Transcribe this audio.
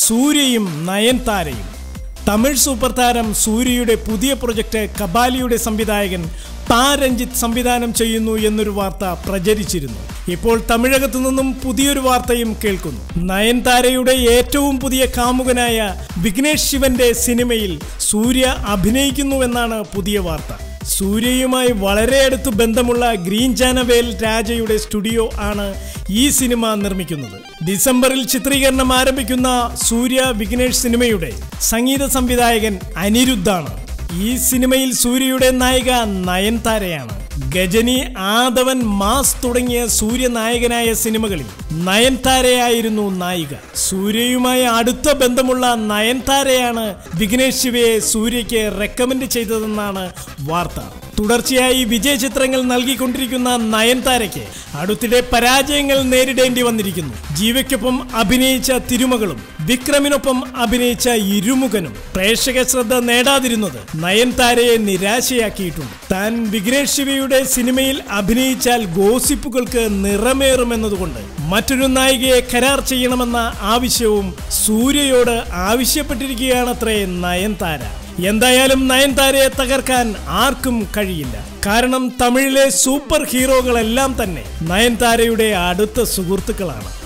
സൂര്യയും നയൻതാരയും Tamil super താരം സൂര്യയുടെ പുതിയ പ്രൊജക്ട് കബാലിയുടെ സംവിധായകൻ താ രഞ്ജിത്ത് സംവിധാനം ചെയ്യുന്നു എന്നൊരു വാർത്ത പ്രചരിച്ചിരുന്നു ഇപ്പോൾ തമിഴകത്തു നിന്നും പുതിയൊരു വാർത്തയും കേൾക്കുന്നു നയൻതാരയുടെ ഏറ്റവും പുതിയ കാമുകനായ വിഘ്നേഷ് ശിവന്റെ സിനിമയിൽ സൂര്യ അഭിനയിക്കുന്നുവെന്നാണ് പുതിയ വാർത്ത സൂര്യയുമായി വളരെ അടുത്ത് ബന്ധമുള്ള ഗ്രീൻ ജാനവേൽ രാജയുടെ സ്റ്റുഡിയോ ആണ് ഈ സിനിമ നിർമ്മിക്കുന്നത് ഡിസംബറിൽ ചിത്രീകരണം ആരംഭിക്കുന്ന സൂര്യ വിഘ്നേഷ് സിനിമയുടെ സംഗീത സംവിധായകൻ അനിരുദ്ധാണ് ഈ സിനിമയിൽ സൂര്യയുടെ നായിക നയൻതാരയാണ് ഗജനി ആദവൻ മാസ് തുടങ്ങിയ സൂര്യ നായകനായ സിനിമകളിൽ നയൻതാരയായിരുന്നു നായിക സൂര്യയുമായി അടുത്ത ബന്ധമുള്ള നയൻതാരയാണ് വിഘ്നേഷ് ശിവയെ സൂര്യയ്ക്ക് റെക്കമെൻഡ് ചെയ്തതെന്നാണ് വാർത്ത തുടർച്ചയായി വിജയ ചിത്രങ്ങൾ നൽകിക്കൊണ്ടിരിക്കുന്ന നയൻതാരയ്ക്ക് അടുത്തിടെ പരാജയങ്ങൾ നേരിടേണ്ടി വന്നിരിക്കുന്നു ജീവയ്ക്കൊപ്പം അഭിനയിച്ച തിരുമകളും വിക്രമിനൊപ്പം അഭിനയിച്ച ഇരുമുഖനും പ്രേക്ഷക ശ്രദ്ധ നേടാതിരുന്നത് നയൻതാരയെ നിരാശയാക്കിയിട്ടുണ്ട് താൻ വിഘ്നേഷ് ശിവയുടെ സിനിമയിൽ അഭിനയിച്ചാൽ ഗോസിപ്പുകൾക്ക് നിറമേറുമെന്നതുകൊണ്ട് മറ്റൊരു നായികയെ കരാർ ചെയ്യണമെന്ന ആവശ്യവും സൂര്യയോട് ആവശ്യപ്പെട്ടിരിക്കുകയാണത്രേ നയൻതാര എന്തായാലും നയൻതാരയെ തകർക്കാൻ ആർക്കും കഴിയില്ല കാരണം തമിഴിലെ സൂപ്പർ ഹീറോകളെല്ലാം തന്നെ നയൻതാരയുടെ അടുത്ത സുഹൃത്തുക്കളാണ്